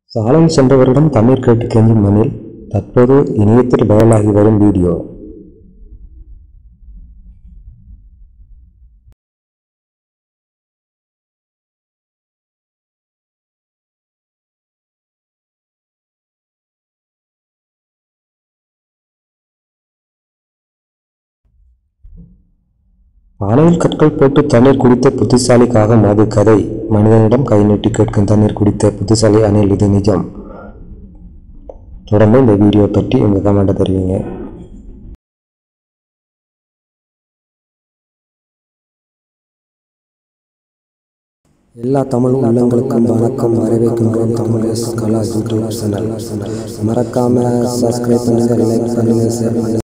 சாலையில் சென்றவரிடம் தண்ணீர் கேட்டு கெஞ்சும் மணில் தற்போது இணையத்தில் வைரலாகி வரும் வீடியோ பானையில் கற்கள் போட்டு தண்ணீர் குடித்த புத்திசாலி காகம் அது கதை மனிதனிடம் கை நீட்டி கேட்கும் தண்ணீர் குடித்த புத்திசாலி அணில் இது நிஜம் தொடர்ந்து இந்த வீடியோ பற்றி உங்கள் கமெண்ட்டை தெரிவிங்க எல்லா தமிழ் உள்ளங்களுக்கும் வணக்கம் வரவேற்கின்றோம் Tamil S Kala YouTube channel மறக்காம சப்ஸ்கிரைப் பண்ணுங்க லைக் பண்ணுங்க ஷேர் பண்ணுங்க